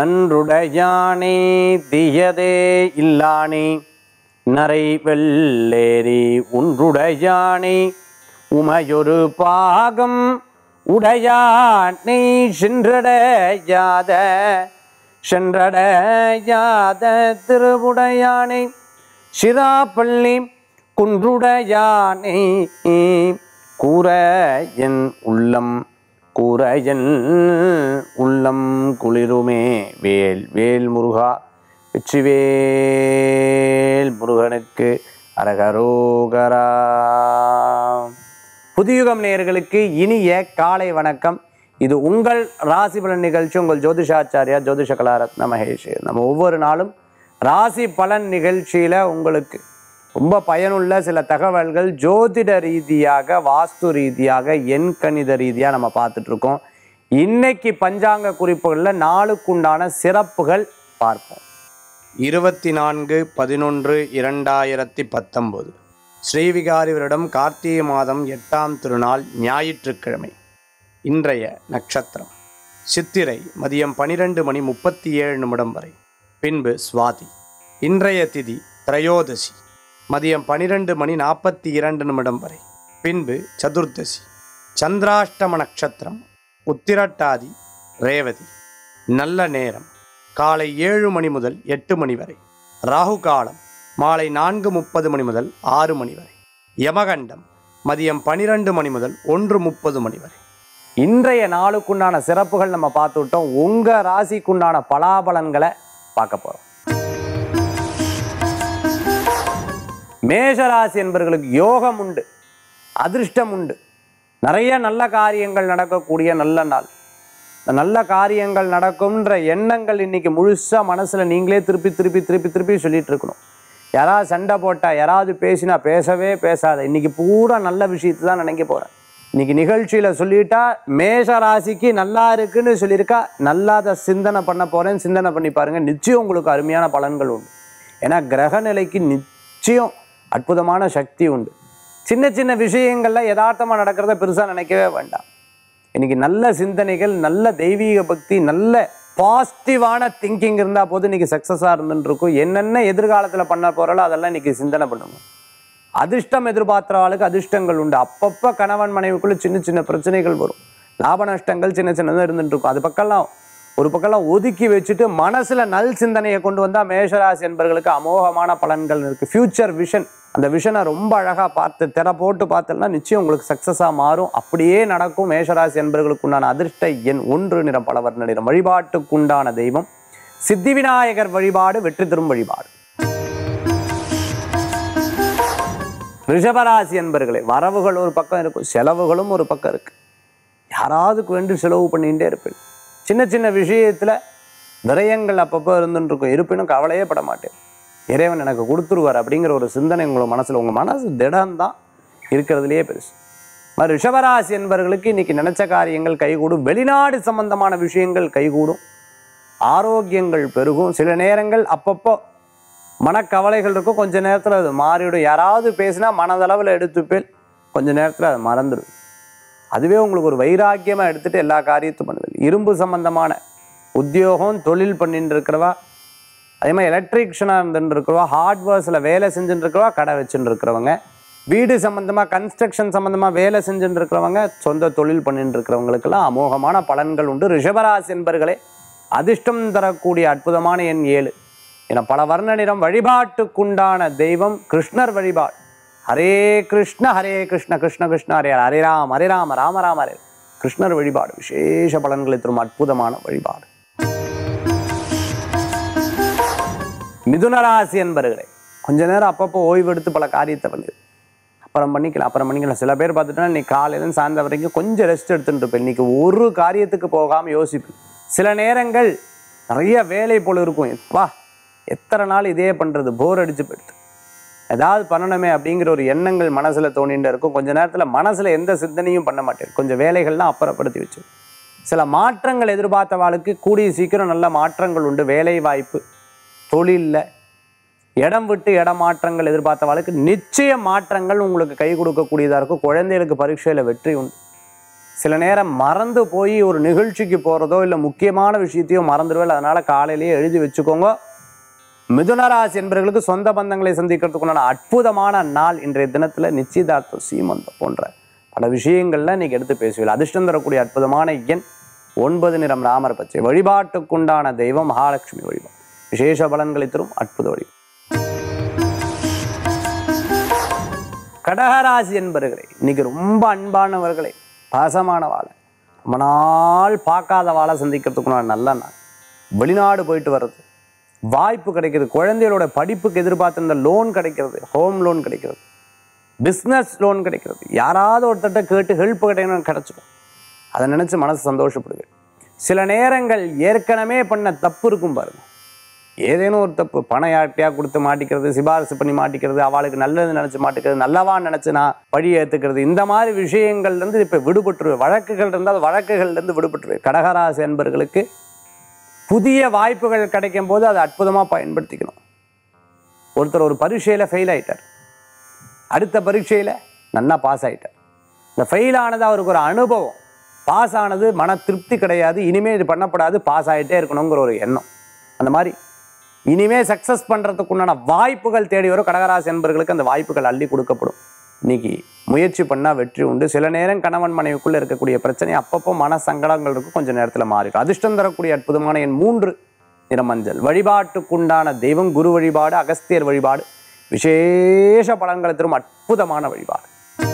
நன்றுடையானே தீயதே இல்லானே நரை வெள்ளேரி ஒன்றுடையானே உமையொரு பாகம் உடையானை சென்றடையாத சென்றடையாத திருவுடையானை சிராப்பள்ளி குன்றுடையானை கூற என் உள்ளம் கூற என் உள்ளம் குளிருமே வேல் வேல் முருகா வெற்றிவேல் முருகனுக்கு அரகரோகரா புதியுகம் நேயர்களுக்கு இனிய காலை வணக்கம் இது உங்கள் ராசி பலன் நிகழ்ச்சி உங்கள் ஜோதிஷாச்சாரியா ஜோதிஷ கலாரத்ன மகேஷ் நம்ம ஒவ்வொரு நாளும் ராசி பலன் நிகழ்ச்சியில் உங்களுக்கு ரொம்ப பயனுள்ள சில தகவல்கள் ஜோதிட ரீதியாக வாஸ்து ரீதியாக எண் கணித ரீதியாக நம்ம பார்த்துட்டு இருக்கோம் இன்னைக்கு பஞ்சாங்க குறிப்புகளில் நாளுக்குண்டான சிறப்புகள் பார்ப்போம் இருபத்தி நான்கு பதினொன்று இரண்டாயிரத்தி பத்தொம்போது ஸ்ரீவிகாரி வருடம் கார்த்திகை மாதம் எட்டாம் திருநாள் ஞாயிற்றுக்கிழமை இன்றைய நட்சத்திரம் சித்திரை மதியம் பனிரெண்டு மணி முப்பத்தி ஏழு நிமிடம் வரை பின்பு சுவாதி இன்றைய திதி திரையோதசி மதியம் பனிரெண்டு மணி நாற்பத்தி இரண்டு நிமிடம் வரை பின்பு சதுர்தசி சந்திராஷ்டம நட்சத்திரம் உத்திரட்டாதி ரேவதி நல்ல நேரம் காலை ஏழு மணி முதல் எட்டு மணி வரை ராகு காலம் மாலை நான்கு முப்பது மணி முதல் ஆறு மணி வரை யமகண்டம் மதியம் பனிரெண்டு மணி முதல் ஒன்று முப்பது மணி வரை இன்றைய நாளுக்குண்டான சிறப்புகள் நம்ம பார்த்துட்டோம் உங்க ராசிக்குண்டான பலாபலன்களை பார்க்க போறோம் மேஷராசி என்பவர்களுக்கு யோகம் உண்டு அதிர்ஷ்டம் உண்டு நிறைய நல்ல காரியங்கள் நடக்கக்கூடிய நல்ல நாள் இந்த நல்ல காரியங்கள் நடக்கும்ன்ற எண்ணங்கள் இன்னைக்கு முழுசா மனசுல நீங்களே திருப்பி திருப்பி திருப்பி திருப்பி சொல்லிட்டு இருக்கணும் யாராவது சண்டை போட்டா யாராவது பேசினா பேசவே பேசாத இன்னைக்கு பூரா நல்ல விஷயத்தை தான் நினைக்க போறேன் இன்னைக்கு நிகழ்ச்சியில சொல்லிட்டா மேஷ ராசிக்கு நல்லா இருக்குன்னு சொல்லியிருக்கா நல்லா அதை சிந்தனை பண்ண போறேன் சிந்தனை பண்ணி பாருங்க நிச்சயம் உங்களுக்கு அருமையான பலன்கள் உண்டு ஏன்னா கிரக நிலைக்கு நிச்சயம் அற்புதமான சக்தி உண்டு சின்ன சின்ன விஷயங்கள்ல யதார்த்தமா நடக்கிறத பெருசா நினைக்கவே வேண்டாம் இன்னைக்கு நல்ல சிந்தனைகள் நல்ல தெய்வீக பக்தி நல்ல பாசிட்டிவான திங்கிங் இருந்தால் போது இன்னைக்கு சக்ஸஸாக இருந்துட்டு இருக்கும் என்னென்ன எதிர்காலத்தில் பண்ண போகிறாலோ அதெல்லாம் இன்னைக்கு சிந்தனை பண்ணுங்க அதிர்ஷ்டம் எதிர்பார்க்குற ஆளுக்கு அதிர்ஷ்டங்கள் உண்டு அப்பப்போ கணவன் மனைவிக்குள்ள சின்ன சின்ன பிரச்சனைகள் வரும் லாப நஷ்டங்கள் சின்ன சின்னதாக இருந்துட்டு இருக்கும் அது பக்கம்லாம் ஒரு பக்கம்லாம் ஒதுக்கி வச்சுட்டு மனசுல நல் சிந்தனையை கொண்டு வந்தால் மேஷராசி என்பவர்களுக்கு அமோகமான பலன்கள் இருக்கு ஃபியூச்சர் விஷன் அந்த விஷனை ரொம்ப அழகாக பார்த்து திற போட்டு பார்த்தோம்னா நிச்சயம் உங்களுக்கு சக்ஸஸாக மாறும் அப்படியே நடக்கும் மேஷராசி என்பவர்களுக்கு உண்டான அதிர்ஷ்ட எண் ஒன்று நிறம் பலவர்ண நிறம் வழிபாட்டுக்குண்டான தெய்வம் சித்தி விநாயகர் வழிபாடு வெற்றி தரும் வழிபாடு ரிஷபராசி என்பர்களே வரவுகள் ஒரு பக்கம் இருக்கும் செலவுகளும் ஒரு பக்கம் இருக்கு யாராவதுக்கு வேண்டி செலவு பண்ணிகிட்டே இருப்பேன் சின்ன சின்ன விஷயத்துல விரயங்கள் அப்பப்போ இருந்துட்டு இருக்கும் இருப்பினும் கவலையே பட மாட்டேன் இறைவன் எனக்கு கொடுத்துருவார் அப்படிங்கிற ஒரு சிந்தனை உங்களை மனசுல உங்க மனசு திடம்தான் இருக்கிறதுலையே பெருசு மாதிரி ரிஷபராசி என்பவர்களுக்கு இன்னைக்கு நினைச்ச காரியங்கள் கைகூடும் வெளிநாடு சம்பந்தமான விஷயங்கள் கைகூடும் ஆரோக்கியங்கள் பெருகும் சில நேரங்கள் அப்பப்போ மனக்கவலைகள் இருக்கும் கொஞ்ச நேரத்தில் அது மாறிவிடும் யாராவது பேசினா மனதளவில் எடுத்துப்பேன் கொஞ்ச நேரத்தில் அது மறந்துடும் அதுவே உங்களுக்கு ஒரு வைராக்கியமாக எடுத்துட்டு எல்லா காரியத்தையும் பண்ணுவேன் இரும்பு சம்பந்தமான உத்தியோகம் தொழில் பண்ணிட்டு இருக்கிறவா அதே மாதிரி எலக்ட்ரிஷனாக இருந்துட்டு இருக்கிறவா ஹார்ட்வேர்ஸில் வேலை செஞ்சுட்டு இருக்கிறவா கடை வச்சுட்டு இருக்கிறவங்க வீடு சம்மந்தமாக கன்ஸ்ட்ரக்ஷன் சம்மந்தமாக வேலை செஞ்சுட்டு இருக்கிறவங்க சொந்த தொழில் பண்ணிட்டு இருக்கிறவங்களுக்கெல்லாம் அமோகமான பலன்கள் உண்டு ரிஷபராசி என்பர்களே அதிர்ஷ்டம் தரக்கூடிய அற்புதமான எண் ஏழு என பல வர்ண நிறம் வழிபாட்டுக்குண்டான தெய்வம் கிருஷ்ணர் வழிபாடு ஹரே கிருஷ்ண ஹரே கிருஷ்ண கிருஷ்ண கிருஷ்ண ஹரே ஹரே. ஹரே ராம் ஹரே ராம ராம ராம ஹரே கிருஷ்ணர் வழிபாடு விசேஷ பலன்களை தரும் அற்புதமான வழிபாடு மிதுனராசி என்பர்களே கொஞ்ச நேரம் அப்பப்போ ஓய்வு எடுத்து பல காரியத்தை பண்ணிடு அப்புறம் பண்ணிக்கலாம் அப்புறம் பண்ணிக்கலாம் சில பேர் பார்த்துட்டா இன்னைக்கு காலையிலேருந்து சாயந்தரம் வரைக்கும் கொஞ்சம் ரெஸ்ட் எடுத்துட்டு இருப்பேன் இன்னைக்கு ஒரு காரியத்துக்கு போகாமல் யோசிப்பேன் சில நேரங்கள் நிறைய வேலை போல இருக்கும் வா எத்தனை நாள் இதே பண்ணுறது போர் அடிச்சு போயிடுது ஏதாவது பண்ணணுமே அப்படிங்கிற ஒரு எண்ணங்கள் மனசில் தோணிட்டு இருக்கும் கொஞ்ச நேரத்தில் மனசில் எந்த சிந்தனையும் பண்ண மாட்டேன் கொஞ்சம் வேலைகள்லாம் அப்புறப்படுத்தி வச்சு சில மாற்றங்கள் எதிர்பார்த்தவாளுக்கு கூடிய சீக்கிரம் நல்ல மாற்றங்கள் உண்டு வேலை வாய்ப்பு தொழிலில் இடம் விட்டு இடம் மாற்றங்கள் எதிர்பார்த்தவாளுக்கு நிச்சய மாற்றங்கள் உங்களுக்கு கை கொடுக்கக்கூடியதாக இருக்கும் குழந்தைகளுக்கு பரீட்சையில் வெற்றி உண்டு சில நேரம் மறந்து போய் ஒரு நிகழ்ச்சிக்கு போகிறதோ இல்லை முக்கியமான விஷயத்தையோ மறந்துடுவேன் அதனால் காலையிலேயே எழுதி வச்சுக்கோங்க மிதுனராசி என்பவர்களுக்கு சொந்த பந்தங்களை சந்திக்கிறதுக்குண்டான அற்புதமான நாள் இன்றைய தினத்தில் நிச்சயதார்த்தம் சீமந்தம் போன்ற பல விஷயங்கள்ல இன்னைக்கு எடுத்து பேசுவீர்கள் அதிர்ஷ்டம் தரக்கூடிய அற்புதமான எண் ஒன்பது நிறம் ராமர் பச்சை வழிபாட்டுக்குண்டான தெய்வம் மகாலட்சுமி வழிபாடு விசேஷ பலன்களை தரும் அற்புத வழி கடகராசி என்பவர்களே இன்னைக்கு ரொம்ப அன்பானவர்களே பாசமானவாளை ரொம்ப நாள் பார்க்காத வாழை சந்திக்கிறதுக்குண்டான நல்ல நாள் வெளிநாடு போயிட்டு வர்றது வாய்ப்பு கிடைக்கிறது குழந்தைகளோட படிப்புக்கு எதிர்பார்த்திருந்த லோன் கிடைக்கிறது ஹோம் லோன் கிடைக்கிறது பிஸ்னஸ் லோன் கிடைக்கிறது யாராவது ஒருத்தட்ட கேட்டு ஹெல்ப் கிடைக்கணும் கிடைச்சிடும் அதை நினச்சி மனசு சந்தோஷப்படுது சில நேரங்கள் ஏற்கனவே பண்ண தப்பு இருக்கும் பாருங்க ஏதேனும் ஒரு தப்பு பணம் யார்கிட்டயா கொடுத்து மாட்டிக்கிறது சிபாரிசு பண்ணி மாட்டிக்கிறது அவளுக்கு நல்லது நினச்சி மாட்டிக்கிறது நல்லவான்னு நினச்சி நான் பழி ஏற்றுக்கிறது இந்த மாதிரி விஷயங்கள்லேருந்து இப்போ விடுபட்டுருவேன் வழக்குகள் இருந்தால் வழக்குகள்லேருந்து விடுபட்டுருவேன் கடகராசி என்பர்களுக்கு புதிய வாய்ப்புகள் கிடைக்கும் போது அதை அற்புதமாக பயன்படுத்திக்கணும் ஒருத்தர் ஒரு பரீட்சையில் ஃபெயில் ஆயிட்டார் அடுத்த பரீட்சையில் நல்லா பாஸ் ஆயிட்டார் இந்த ஃபெயில் ஆனது அவருக்கு ஒரு அனுபவம் பாஸ் ஆனது மன திருப்தி கிடையாது இனிமேல் இது பண்ணப்படாது பாஸ் ஆகிட்டே இருக்கணுங்கிற ஒரு எண்ணம் அந்த மாதிரி இனிமே சக்ஸஸ் பண்ணுறதுக்குண்டான வாய்ப்புகள் தேடி வரும் கடகராசி என்பவர்களுக்கு அந்த வாய்ப்புகள் அள்ளி கொடுக்கப்படும் இன்னைக்கு முயற்சி பண்ணால் வெற்றி உண்டு சில நேரம் கணவன் மனைவிக்குள்ளே இருக்கக்கூடிய பிரச்சனை அப்பப்போ மன சங்கடங்கள் இருக்கும் கொஞ்சம் நேரத்தில் மாறிடும் அதிர்ஷ்டம் தரக்கூடிய அற்புதமான என் மூன்று நிறமஞ்சள் வழிபாட்டுக்குண்டான தெய்வம் குரு வழிபாடு அகஸ்தியர் வழிபாடு விசேஷ பலன்களை தரும் அற்புதமான வழிபாடு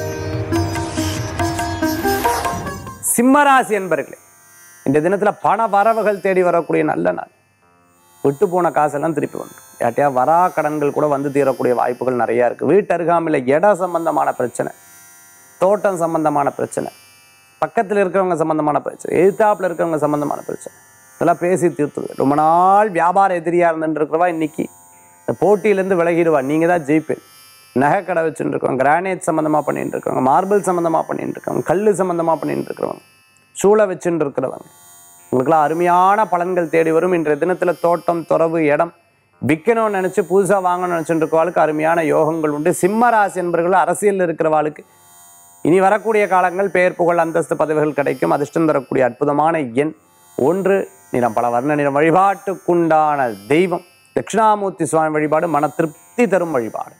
சிம்மராசி என்பர்களே இந்த தினத்தில் பண வரவுகள் தேடி வரக்கூடிய நல்ல நாள் விட்டு போன காசெல்லாம் திருப்பி வந்துடும் யார்ட்டையா வரா கடன்கள் கூட வந்து தீரக்கூடிய வாய்ப்புகள் நிறையா இருக்குது வீட்டு அருகாமையில் இட சம்பந்தமான பிரச்சனை தோட்டம் சம்பந்தமான பிரச்சனை பக்கத்தில் இருக்கிறவங்க சம்பந்தமான பிரச்சனை எதிர்த்தாப்புல இருக்கிறவங்க சம்பந்தமான பிரச்சனை இதெல்லாம் பேசி தீர்த்துது ரொம்ப நாள் வியாபார எதிரியாக இருந்துட்டு இருக்கிறவா இன்னைக்கு இந்த போட்டியிலேருந்து விலகிடுவா நீங்கள் தான் ஜெயிப்பேன் நகை கடை வச்சுட்டு இருக்கவங்க கிரானைட் சம்மந்தமாக பண்ணிட்டு இருக்கவங்க மார்பிள் சம்மந்தமாக பண்ணிட்டு இருக்கவங்க கல் சம்மந்தமாக பண்ணிட்டு இருக்கிறவங்க சூளை வச்சுட்டு இருக்கிறவங்க உங்களுக்கெல்லாம் அருமையான பலன்கள் தேடி வரும் இன்றைய தினத்தில் தோட்டம் துறவு இடம் விற்கணும்னு நினச்சி புதுசாக வாங்கணும்னு நினச்சிட்டு இருக்கவாளுக்கு அருமையான யோகங்கள் உண்டு சிம்ம ராசி என்பவர்கள் அரசியலில் இருக்கிறவாளுக்கு இனி வரக்கூடிய காலங்கள் பெயர் புகழ் அந்தஸ்து பதவிகள் கிடைக்கும் அதிர்ஷ்டம் தரக்கூடிய அற்புதமான எண் ஒன்று நிறம் பல வர்ண நிறம் வழிபாட்டுக்குண்டான தெய்வம் தட்சிணாமூர்த்தி சுவாமி வழிபாடு மன திருப்தி தரும் வழிபாடு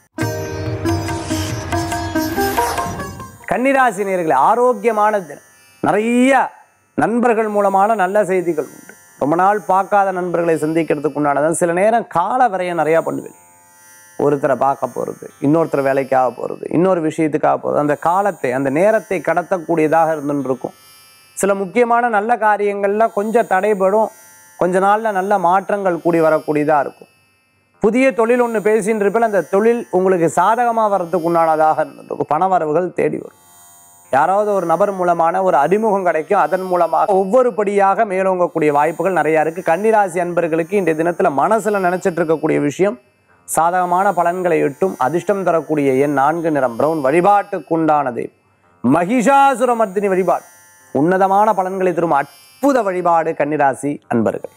கன்னிராசி நேயர்களே ஆரோக்கியமான தினம் நிறைய நண்பர்கள் மூலமான நல்ல செய்திகள் உண்டு ரொம்ப நாள் பார்க்காத நண்பர்களை சந்திக்கிறதுக்கு உண்டானது சில நேரம் கால விரயம் நிறையா பண்ணுவேன் ஒருத்தரை பார்க்க போகிறது இன்னொருத்தர் வேலைக்காக போகிறது இன்னொரு விஷயத்துக்காக போகிறது அந்த காலத்தை அந்த நேரத்தை கடத்தக்கூடியதாக இருந்துன்னு இருக்கும் சில முக்கியமான நல்ல காரியங்களில் கொஞ்சம் தடைபடும் கொஞ்ச நாளில் நல்ல மாற்றங்கள் கூடி வரக்கூடியதாக இருக்கும் புதிய தொழில் ஒன்று பேசின்னு இருப்பில் அந்த தொழில் உங்களுக்கு சாதகமாக வர்றதுக்கு உண்டானதாக இருந்துருக்கும் பண வரவுகள் தேடி வரும் யாராவது ஒரு நபர் மூலமான ஒரு அறிமுகம் கிடைக்கும் அதன் மூலமாக ஒவ்வொரு படியாக மேலோங்கக்கூடிய வாய்ப்புகள் நிறையா இருக்குது கன்னிராசி அன்பர்களுக்கு இன்றைய தினத்தில் மனசில் நினச்சிட்டு இருக்கக்கூடிய விஷயம் சாதகமான பலன்களை எட்டும் அதிர்ஷ்டம் தரக்கூடிய எண் நான்கு நிறம் பிரவுன் வழிபாட்டுக்குண்டானது மகிஷாசுரமர்த்தினி வழிபாடு உன்னதமான பலன்களை தரும் அற்புத வழிபாடு கன்னிராசி அன்பர்கள்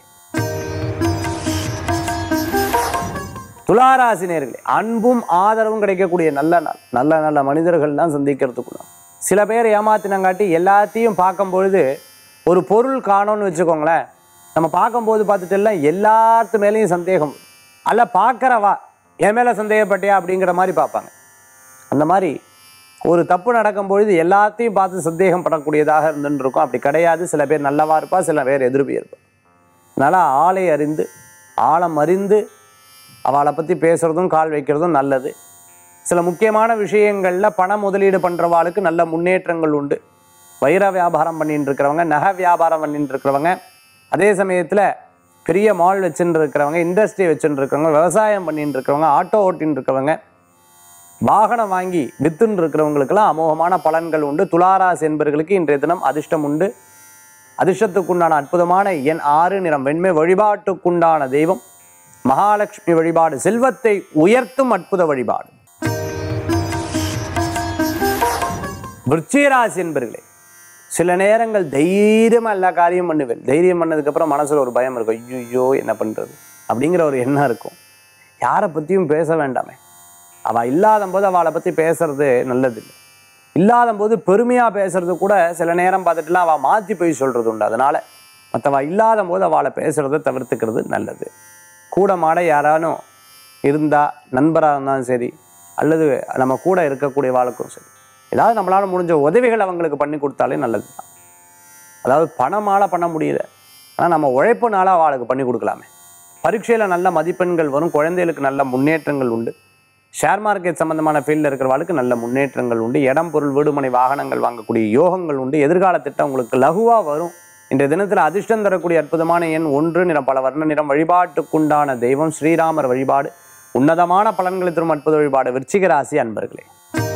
துளாராசி நேர்களே அன்பும் ஆதரவும் கிடைக்கக்கூடிய நல்ல நாள் நல்ல நல்ல மனிதர்கள் தான் சந்திக்கிறதுக்குள்ள சில பேர் ஏமாத்தினங்காட்டி எல்லாத்தையும் பார்க்கும் பொழுது ஒரு பொருள் காணோம்னு வச்சுக்கோங்களேன் நம்ம பார்க்கும்போது பார்த்துட்டு எல்லாம் எல்லாத்து மேலேயும் சந்தேகம் வரும். அல்ல பார்க்குறவா என் மேலே சந்தேகப்பட்டியா அப்படிங்கிற மாதிரி பார்ப்பாங்க அந்த மாதிரி ஒரு தப்பு நடக்கும் பொழுது எல்லாத்தையும் பார்த்து சந்தேகம் படக்கூடியதாக இருந்துன்னு இருக்கும் அப்படி கிடையாது சில பேர் நல்லவா இருப்பா சில பேர் எதிர்ப்பு இருப்பா அதனால் ஆளை அறிந்து ஆழம் அறிந்து அவளை பற்றி பேசுகிறதும் கால் வைக்கிறதும் நல்லது சில முக்கியமான விஷயங்களில் பண முதலீடு பண்ணுறவாளுக்கு நல்ல முன்னேற்றங்கள் உண்டு வைர வியாபாரம் பண்ணிட்டு இருக்கிறவங்க நகை வியாபாரம் பண்ணிட்டு இருக்கிறவங்க அதே சமயத்தில் பெரிய மால் வச்சுட்டு இருக்கிறவங்க இண்டஸ்ட்ரி வச்சுட்டு இருக்கிறவங்க விவசாயம் பண்ணிட்டு இருக்கிறவங்க ஆட்டோ ஓட்டின்னு இருக்கிறவங்க வாகனம் வாங்கி வித்துன்னு இருக்கிறவங்களுக்கெல்லாம் அமோகமான பலன்கள் உண்டு துளாராசி என்பவர்களுக்கு இன்றைய தினம் அதிர்ஷ்டம் உண்டு அதிர்ஷ்டத்துக்குண்டான அற்புதமான எண் ஆறு நிறம் வெண்மை வழிபாட்டுக்குண்டான தெய்வம் மகாலட்சுமி வழிபாடு செல்வத்தை உயர்த்தும் அற்புத வழிபாடு விருச்சிகராசி என்பர்களே சில நேரங்கள் தைரியமா எல்லா காரியம் பண்ணுவேன் தைரியம் பண்ணதுக்கப்புறம் மனசுல ஒரு பயம் இருக்கும் ஐயோ என்ன பண்றது அப்படிங்கிற ஒரு எண்ணம் இருக்கும் யாரை பத்தியும் பேச வேண்டாமே அவ இல்லாத போது அவளை பத்தி பேசுறது நல்லதில்லை இல்லாத போது பெருமையாக பேசுறது கூட சில நேரம் பார்த்துட்டுலாம் அவள் மாற்றி போய் சொல்கிறது உண்டு அதனால் மற்றவா இல்லாத போது அவளை பேசுகிறத தவிர்த்துக்கிறது நல்லது கூட மாட யாரானும் இருந்தால் நண்பராக இருந்தாலும் சரி அல்லது நம்ம கூட இருக்கக்கூடிய வாழ்க்கும் சரி ஏதாவது நம்மளால் முடிஞ்ச உதவிகள் அவங்களுக்கு பண்ணி கொடுத்தாலே நல்லது தான் அதாவது பணமால பண்ண முடியல ஆனால் நம்ம உழைப்புனால அவளுக்கு பண்ணி கொடுக்கலாமே பரீட்சையில் நல்ல மதிப்பெண்கள் வரும் குழந்தைகளுக்கு நல்ல முன்னேற்றங்கள் உண்டு ஷேர் மார்க்கெட் சம்பந்தமான ஃபீல்டில் இருக்கிறவாளுக்கு நல்ல முன்னேற்றங்கள் உண்டு இடம் பொருள் வீடுமனை வாகனங்கள் வாங்கக்கூடிய யோகங்கள் உண்டு எதிர்கால திட்டம் உங்களுக்கு லகுவாக வரும் இன்றைய தினத்தில் அதிர்ஷ்டம் தரக்கூடிய அற்புதமான எண் ஒன்று நிறம் பல வர்ண நிறம் வழிபாட்டுக்குண்டான தெய்வம் ஸ்ரீராமர் வழிபாடு உன்னதமான பலன்களை தரும் அற்புத வழிபாடு விருச்சிக ராசி அன்பர்களே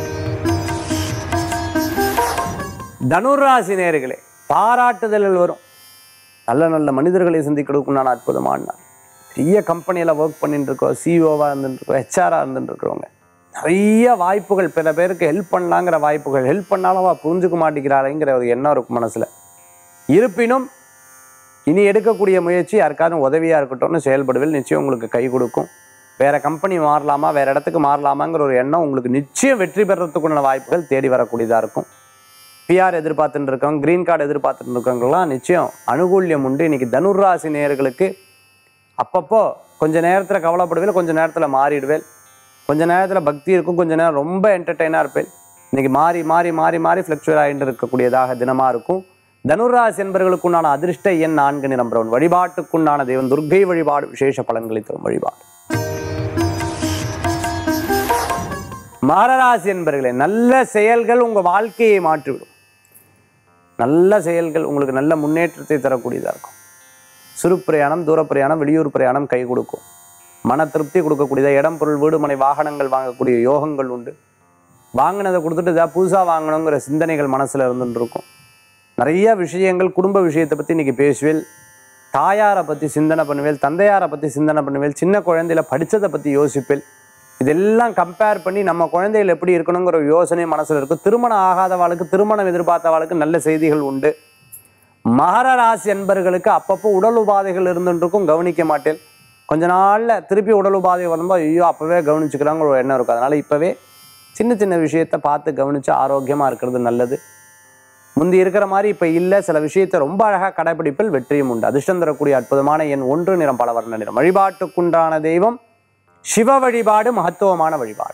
தனுராசி நேர்களே பாராட்டுதல்கள் வரும் நல்ல நல்ல மனிதர்களை சந்திக்கிறதுக்குண்டான அற்புதமான நாள் பெரிய கம்பெனியில் ஒர்க் பண்ணிட்டு இருக்கோம் சிஇஓவாக இருந்துட்டு இருக்கோம் ஹெச்ஆராக இருந்துட்டு இருக்கிறவங்க நிறைய வாய்ப்புகள் பிற பேருக்கு ஹெல்ப் பண்ணலாங்கிற வாய்ப்புகள் ஹெல்ப் பண்ணாலும் அவள் புரிஞ்சுக்க மாட்டேங்கிறாளேங்கிற ஒரு எண்ணம் இருக்கும் மனசில் இருப்பினும் இனி எடுக்கக்கூடிய முயற்சி யாருக்காரும் உதவியாக இருக்கட்டும்னு செயல்படுவில் நிச்சயம் உங்களுக்கு கை கொடுக்கும் வேற கம்பெனி மாறலாமா வேற இடத்துக்கு மாறலாமாங்கிற ஒரு எண்ணம் உங்களுக்கு நிச்சயம் வெற்றி பெறத்துக்குள்ள வாய்ப்புகள் தேடி வரக்கூடியதாக இருக்கும் பிஆர் எதிர்பார்த்துட்டு இருக்கவங்க க்ரீன் கார்டு எதிர்பார்த்துட்டு இருக்கவங்கலாம் நிச்சயம் அனுகூல்யம் உண்டு இன்னைக்கு தனுர்ராசி நேயர்களுக்கு அப்பப்போ கொஞ்ச நேரத்தில் கவலைப்படுவேல் கொஞ்ச நேரத்தில் மாறிடுவேல் கொஞ்ச நேரத்தில் பக்தி இருக்கும் கொஞ்ச நேரம் ரொம்ப என்டர்டெயினாக இருப்பேன் இன்னைக்கு மாறி மாறி மாறி மாறி ஃப்ளக்சுவேட் ஆகிட்டு இருக்கக்கூடியதாக தினமாக இருக்கும் தனுராசி என்பவர்களுக்குண்டான அதிர்ஷ்ட எண் நான்கு நிறம் பிரவுன் வழிபாட்டுக்குண்டான தெய்வம் துர்க்கை வழிபாடு விசேஷ பலன்களை தரும் வழிபாடு மகராசி என்பர்களே நல்ல செயல்கள் உங்கள் வாழ்க்கையை மாற்றிவிடும் நல்ல செயல்கள் உங்களுக்கு நல்ல முன்னேற்றத்தை தரக்கூடியதாக இருக்கும் சிறு பிரயாணம் தூர பிரயாணம் வெளியூர் பிரயாணம் கை கொடுக்கும் மன திருப்தி கொடுக்கக்கூடியதாக இடம் பொருள் வீடு மனை வாகனங்கள் வாங்கக்கூடிய யோகங்கள் உண்டு வாங்கினதை கொடுத்துட்டு இதாக புதுசாக வாங்கணுங்கிற சிந்தனைகள் மனசில் இருந்துட்டு இருக்கும் நிறைய விஷயங்கள் குடும்ப விஷயத்தை பற்றி இன்றைக்கி பேசுவேல் தாயாரை பற்றி சிந்தனை பண்ணுவேல் தந்தையாரை பற்றி சிந்தனை பண்ணுவேல் சின்ன குழந்தையில படித்ததை பற்றி யோசிப்பேல் இதெல்லாம் கம்பேர் பண்ணி நம்ம குழந்தைகள் எப்படி இருக்கணுங்கிற ஒரு யோசனை மனசில் இருக்கும் திருமணம் ஆகாதவாளுக்கு திருமணம் எதிர்பார்த்தவாளுக்கு நல்ல செய்திகள் உண்டு மகர ராசி என்பர்களுக்கு அப்பப்போ உடல் உபாதைகள் இருந்துருக்கும் கவனிக்க மாட்டேன் கொஞ்ச நாளில் திருப்பி உடல் உபாதை வரும்போது ஐயோ அப்போவே கவனிச்சுக்கலாங்கிற ஒரு எண்ணம் இருக்கும் அதனால் இப்போவே சின்ன சின்ன விஷயத்தை பார்த்து கவனித்து ஆரோக்கியமாக இருக்கிறது நல்லது முந்தி இருக்கிற மாதிரி இப்போ இல்லை சில விஷயத்தை ரொம்ப அழகாக கடைபிடிப்பில் வெற்றியும் உண்டு அதிர்ஷ்டம் தரக்கூடிய அற்புதமான எண் ஒன்று நிறம் பல வர்ண நிறம் வழிபாட்டுக்குண்டான தெய்வம் சிவ வழிபாடு மகத்துவமான வழிபாடு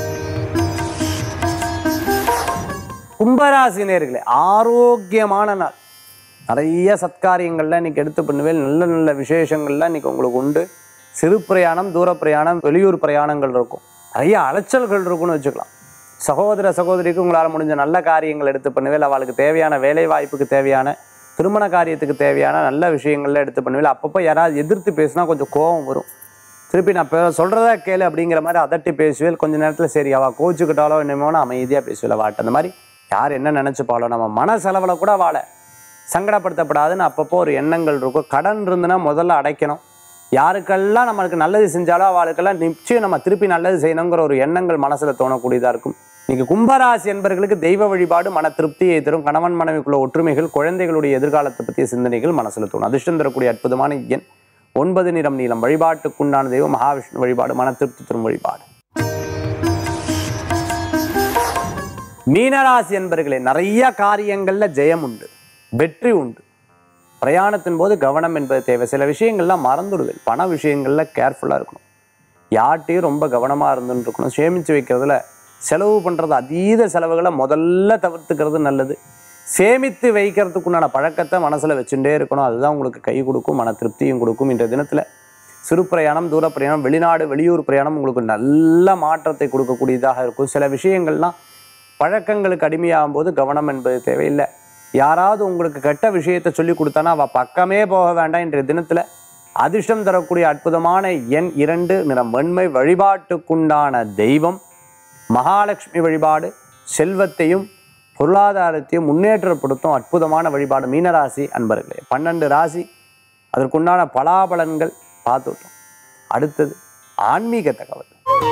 கும்பராசினியர்களே ஆரோக்கியமான நாள் நிறைய சத்காரியங்கள்லாம் இன்னைக்கு எடுத்து பண்ணுவேன் நல்ல நல்ல விசேஷங்கள்லாம் இன்னைக்கு உங்களுக்கு உண்டு சிறு பிரயாணம் தூர பிரயாணம் வெளியூர் பிரயாணங்கள் இருக்கும் நிறைய அலைச்சல்கள் இருக்கும்னு வச்சுக்கலாம் சகோதர சகோதரிக்கு உங்களால் முடிஞ்ச நல்ல காரியங்கள் எடுத்து பண்ணுவேன் அவளுக்கு தேவையான வேலை வாய்ப்புக்கு தேவையான திருமண காரியத்துக்கு தேவையான நல்ல விஷயங்கள்லாம் எடுத்து பண்ணுவேன் அப்பப்போ யாராவது எதிர்த்து பேசினா கொஞ்சம் கோபம் வரும் திருப்பி நான் இப்போ சொல்கிறதா கேளு அப்படிங்கிற மாதிரி அதட்டி பேசுவேல் கொஞ்ச நேரத்தில் சரி அவள் கோச்சுக்கிட்டாலோ என்னமோனா அமைதியாக பேசுவேல வாட்ட அந்த மாதிரி யார் என்ன நினச்சிப்பாளோ நம்ம மன செலவில் கூட வாழ சங்கடப்படுத்தப்படாதுன்னு அப்பப்போ ஒரு எண்ணங்கள் இருக்கும் கடன் இருந்துன்னா முதல்ல அடைக்கணும் யாருக்கெல்லாம் நம்மளுக்கு நல்லது செஞ்சாலோ அவளுக்கெல்லாம் நிச்சயம் நம்ம திருப்பி நல்லது செய்யணுங்கிற ஒரு எண்ணங்கள் மனசில் தோணக்கூடியதாக இருக்கும் இன்னைக்கு கும்பராசி என்பர்களுக்கு தெய்வ வழிபாடு மன திருப்தியை தரும் கணவன் மனைவிக்குள்ள ஒற்றுமைகள் குழந்தைகளுடைய எதிர்காலத்தை பற்றிய சிந்தனைகள் மனசில் தோணும் அதிர்ஷ்டம் தரக்கூடிய அற்புதமான எண் ஒன்பது நிறம் நீளம் வழிபாட்டுக்குண்டான தெய்வம் மகாவிஷ்ணு வழிபாடு மன திருப்தி தரும் வழிபாடு மீனராசி என்பர்களே நிறைய காரியங்கள்ல ஜெயம் உண்டு வெற்றி உண்டு பிரயாணத்தின் போது கவனம் என்பது தேவை சில விஷயங்கள்லாம் மறந்துடுவேன் பண விஷயங்கள்ல கேர்ஃபுல்லாக இருக்கணும் யார்கிட்டையும் ரொம்ப கவனமாக இருந்துன்னு இருக்கணும் சேமித்து வைக்கிறதுல செலவு பண்ணுறது அதீத செலவுகளை முதல்ல தவிர்த்துக்கிறது நல்லது சேமித்து வைக்கிறதுக்குண்டான பழக்கத்தை மனசில் வச்சுட்டே இருக்கணும் அதுதான் உங்களுக்கு கை கொடுக்கும் மன திருப்தியும் கொடுக்கும் இன்றைய தினத்தில் சிறு பிரயாணம் தூர பிரயாணம் வெளிநாடு வெளியூர் பிரயாணம் உங்களுக்கு நல்ல மாற்றத்தை கொடுக்கக்கூடியதாக இருக்கும் சில விஷயங்கள்லாம் பழக்கங்களுக்கு அடிமையாகும் போது கவனம் என்பது தேவையில்லை யாராவது உங்களுக்கு கெட்ட விஷயத்தை சொல்லி கொடுத்தானா அவள் பக்கமே போக வேண்டாம் இன்றைய தினத்தில் அதிர்ஷ்டம் தரக்கூடிய அற்புதமான எண் இரண்டு நிறம் வெண்மை வழிபாட்டுக்குண்டான தெய்வம் மகாலட்சுமி வழிபாடு செல்வத்தையும் பொருளாதாரத்தையும் முன்னேற்றப்படுத்தும் அற்புதமான வழிபாடு மீனராசி அன்பர்களே பன்னெண்டு ராசி அதற்குண்டான பலாபலன்கள் பார்த்துட்டோம் அடுத்தது ஆன்மீக தகவல்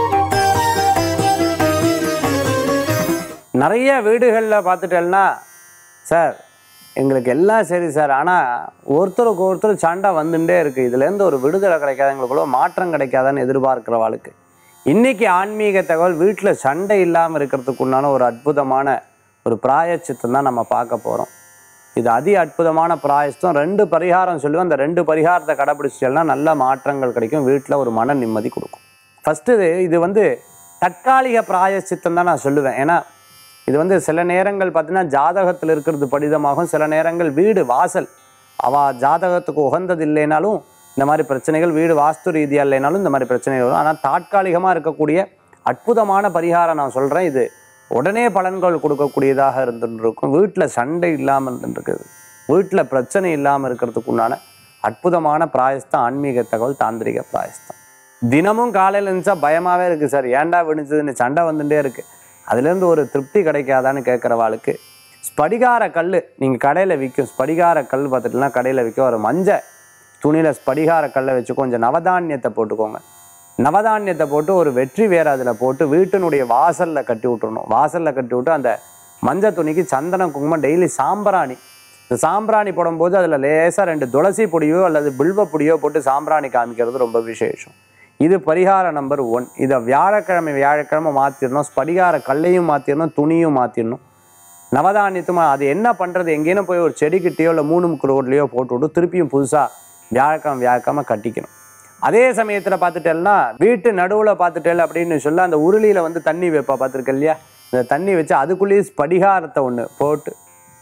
நிறைய வீடுகளில் பார்த்துட்டேன்னா சார் எங்களுக்கு எல்லாம் சரி சார் ஆனால் ஒருத்தருக்கு ஒருத்தர் சண்டை வந்துட்டே இருக்குது இதுலேருந்து ஒரு விடுதலை கிடைக்காத எங்களுக்குள்ள மாற்றம் கிடைக்காதான்னு எதிர்பார்க்கிறவாளுக்கு இன்னைக்கு ஆன்மீக தகவல் வீட்டில் சண்டை இல்லாமல் இருக்கிறதுக்கு உண்டான ஒரு அற்புதமான ஒரு பிராயச்சித்தம் தான் நம்ம பார்க்க போகிறோம் இது அதி அற்புதமான பிராயஸ்தம் ரெண்டு பரிகாரம் சொல்லுவேன் அந்த ரெண்டு பரிகாரத்தை கடைபிடிச்சேன்னா நல்ல மாற்றங்கள் கிடைக்கும் வீட்டில் ஒரு மன நிம்மதி கொடுக்கும் ஃபஸ்ட்டு இது வந்து தற்காலிக பிராயச்சித்தம் தான் நான் சொல்லுவேன் ஏன்னா இது வந்து சில நேரங்கள் பார்த்தீங்கன்னா ஜாதகத்தில் இருக்கிறது படிதமாகும் சில நேரங்கள் வீடு வாசல் அவ ஜாதகத்துக்கு உகந்தது இல்லைனாலும் இந்த மாதிரி பிரச்சனைகள் வீடு வாஸ்து ரீதியாக இல்லைனாலும் இந்த மாதிரி பிரச்சனைகள் வரும் ஆனால் தாட்காலிகமாக இருக்கக்கூடிய அற்புதமான பரிகாரம் நான் சொல்கிறேன் இது உடனே பலன்கள் கொடுக்கக்கூடியதாக இருந்துருக்கும் வீட்டில் சண்டை இல்லாமல் இருந்துருக்குது வீட்டில் பிரச்சனை இல்லாமல் இருக்கிறதுக்கு உண்டான அற்புதமான பிராயஸ்தம் ஆன்மீக தகவல் தாந்திரிக பிராயஸ்தம் தினமும் காலையில் இருந்துச்சா பயமாகவே இருக்குது சார் ஏன்டா விடுஞ்சதுன்னு சண்டை வந்துட்டே இருக்குது அதுலேருந்து ஒரு திருப்தி கிடைக்காதான்னு கேட்குறவாளுக்கு ஸ்படிகார கல் நீங்கள் கடையில் விற்கும் ஸ்படிகார கல் பார்த்துட்டுனா கடையில் விற்கும் ஒரு மஞ்சள் துணியில் ஸ்படிகார கல்லை வச்சு கொஞ்சம் நவதானியத்தை போட்டுக்கோங்க நவதானியத்தை போட்டு ஒரு வெற்றி வேற அதில் போட்டு வீட்டினுடைய வாசலில் கட்டி விட்டுறணும் வாசலில் கட்டி விட்டு அந்த மஞ்சள் துணிக்கு சந்தனம் குங்குமம் டெய்லி சாம்பிராணி இந்த சாம்பிராணி போடும்போது அதில் லேசாக ரெண்டு துளசி பொடியோ அல்லது பில்வ பொடியோ போட்டு சாம்பிராணி காமிக்கிறது ரொம்ப விசேஷம் இது பரிகார நம்பர் ஒன் இதை வியாழக்கிழமை வியாழக்கிழமை மாற்றிடணும் ஸ்படிகார கல்லையும் மாற்றிடணும் துணியும் மாற்றிடணும் நவதானியத்துமா அது என்ன பண்ணுறது எங்கேயும் போய் ஒரு செடிக்கிட்டேயோ இல்லை மூணு முக்கு ரோட்லேயோ போட்டு விட்டு திருப்பியும் புதுசாக வியாழக்கிழமை வியாழக்கிழமை கட்டிக்கணும் அதே சமயத்தில் பார்த்துட்டேன்னா வீட்டு நடுவில் பார்த்துட்டேல் அப்படின்னு சொல்ல அந்த உருளியில் வந்து தண்ணி வைப்பா பார்த்துருக்க இல்லையா இந்த தண்ணி வச்சு அதுக்குள்ளேயே ஸ்படிகாரத்தை ஒன்று போட்டு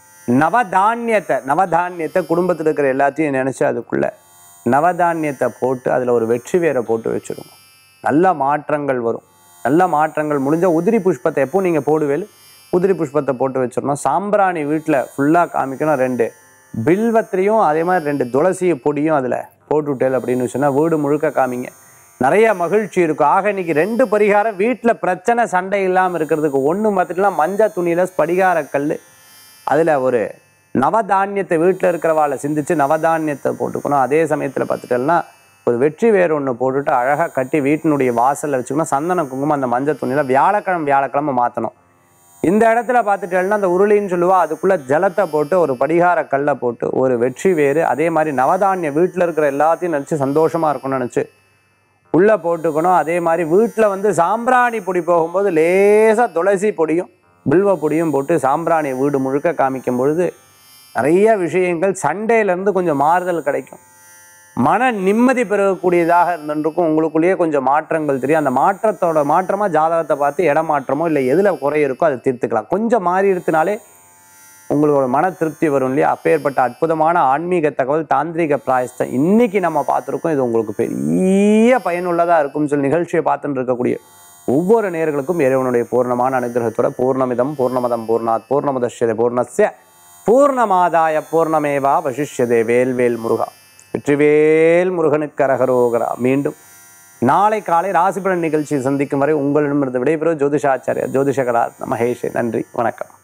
நவதானியத்தை நவதானியத்தை குடும்பத்தில் இருக்கிற எல்லாத்தையும் நினச்சி அதுக்குள்ளே நவதானியத்தை போட்டு அதில் ஒரு வெற்றி வேரை போட்டு வச்சுருங்க நல்ல மாற்றங்கள் வரும் நல்ல மாற்றங்கள் முடிஞ்ச உதிரி புஷ்பத்தை எப்போ நீங்கள் போடுவேல் உதிரி புஷ்பத்தை போட்டு வச்சிடணும் சாம்பிராணி வீட்டில் ஃபுல்லாக காமிக்கணும் ரெண்டு பில்வத்திலையும் அதே மாதிரி ரெண்டு துளசி பொடியும் அதில் போட்டுவிட்டேல் அப்படின்னு சொன்னால் வீடு முழுக்க காமிங்க நிறைய மகிழ்ச்சி இருக்கும் ஆக இன்னைக்கு ரெண்டு பரிகாரம் வீட்டில் பிரச்சனை சண்டை இல்லாமல் இருக்கிறதுக்கு ஒன்று பார்த்துட்டுலாம் மஞ்சள் துணியில் ஸ்படிகார கல் அதில் ஒரு நவதானியத்தை வீட்டில் இருக்கிறவாளை சிந்திச்சு நவதானியத்தை போட்டுக்கணும் அதே சமயத்தில் பார்த்துட்டோம்னா ஒரு வெற்றி வேர் ஒன்று போட்டுட்டு அழகாக கட்டி வீட்டினுடைய வாசலில் வச்சுக்கணும் சந்தன குங்குமம் அந்த மஞ்சள் துணியில் வியாழக்கிழமை வியாழக்கிழமை மாற்றணும் இந்த இடத்துல பார்த்துட்டேன்னா அந்த உருளின்னு சொல்லுவா அதுக்குள்ளே ஜலத்தை போட்டு ஒரு படிகார கல்லை போட்டு ஒரு வெற்றி வேறு அதே மாதிரி நவதானிய வீட்டில் இருக்கிற எல்லாத்தையும் நினச்சி சந்தோஷமாக இருக்கணும்னு நினச்சி உள்ளே போட்டுக்கணும் அதே மாதிரி வீட்டில் வந்து சாம்பிராணி பொடி போகும்போது லேசாக துளசி பொடியும் பில்வ பொடியும் போட்டு சாம்பிராணி வீடு முழுக்க காமிக்கும் பொழுது நிறைய விஷயங்கள் சண்டேலேருந்து கொஞ்சம் மாறுதல் கிடைக்கும் மன நிம்மதி பெறக்கூடியதாக இருந்திருக்கும் உங்களுக்குள்ளேயே கொஞ்சம் மாற்றங்கள் தெரியும் அந்த மாற்றத்தோட மாற்றமாக ஜாதகத்தை பார்த்து இடம் மாற்றமோ இல்லை எதில் குறை இருக்கோ அதை தீர்த்துக்கலாம் கொஞ்சம் மாறி எடுத்தினாலே உங்களோட மன திருப்தி வரும் இல்லையா அப்பேற்பட்ட அற்புதமான ஆன்மீக தகவல் தாந்திரிக பிராயஸ்தம் இன்னைக்கு நம்ம பார்த்துருக்கோம் இது உங்களுக்கு பெரிய பயனுள்ளதாக இருக்கும்னு சொல்லி நிகழ்ச்சியை பார்த்துட்டு இருக்கக்கூடிய ஒவ்வொரு நேர்களுக்கும் இறைவனுடைய பூர்ணமான அனுகிரகத்தோட பூர்ணமிதம் பூர்ணமதம் பூர்ணாத் பூர்ணமதஸ்யதே பூர்ணஸ்ய பூர்ணமாதாய பூர்ணமேவா வசிஷ்யதே வேல்வேல் முருகா வெற்றிவேல் முருகனுக்கு அரகரோகரா மீண்டும் நாளை காலை ராசிபலன் நிகழ்ச்சி சந்திக்கும் வரை உங்களிடமிருந்து விடைபெறும் ஜோதிஷாச்சாரியா ஜோதிஷகரா மகேஷ் நன்றி வணக்கம்